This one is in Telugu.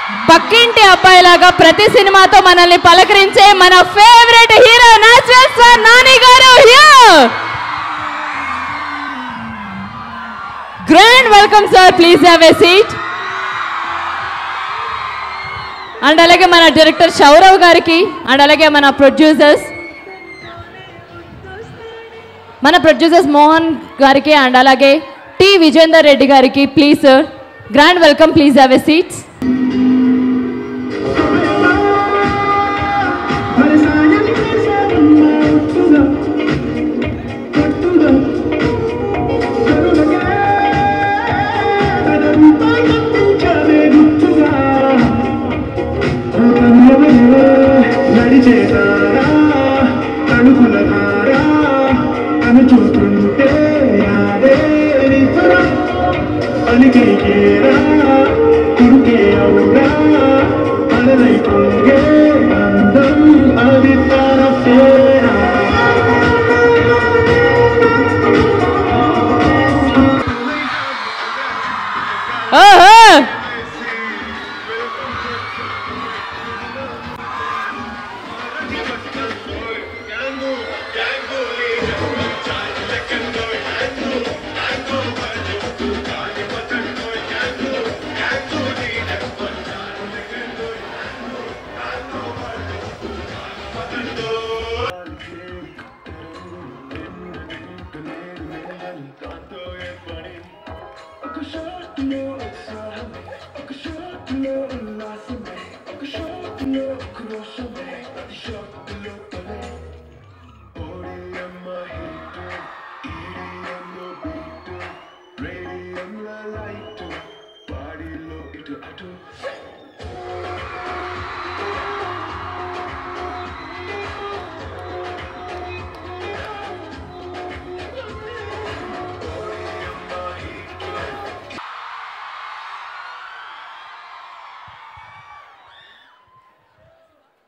పక్కింటి అబ్బాయిలాగా ప్రతి సినిమాతో మనల్ని పలకరించే మన favourite hero natural sir Nani garu grand welcome sir please have a seat and అలాగే మన డైరెక్టర్ శౌరవ్ గారికి అండ్ అలాగే మన ప్రొడ్యూసర్స్ మన ప్రొడ్యూసర్స్ మోహన్ గారికి అండ్ అలాగే టి విజేందర్ రెడ్డి గారికి please sir grand welcome please have a seats నడిచేదారా తణుకులదారా తను చూస్తుంటే యాదే నిజరా అలికేరా కురుకే అవురా అలలై పొంగే అందం అది తన పేరా ఓహో రేడియంలో లైట్ బాడీలో ఇటు అటు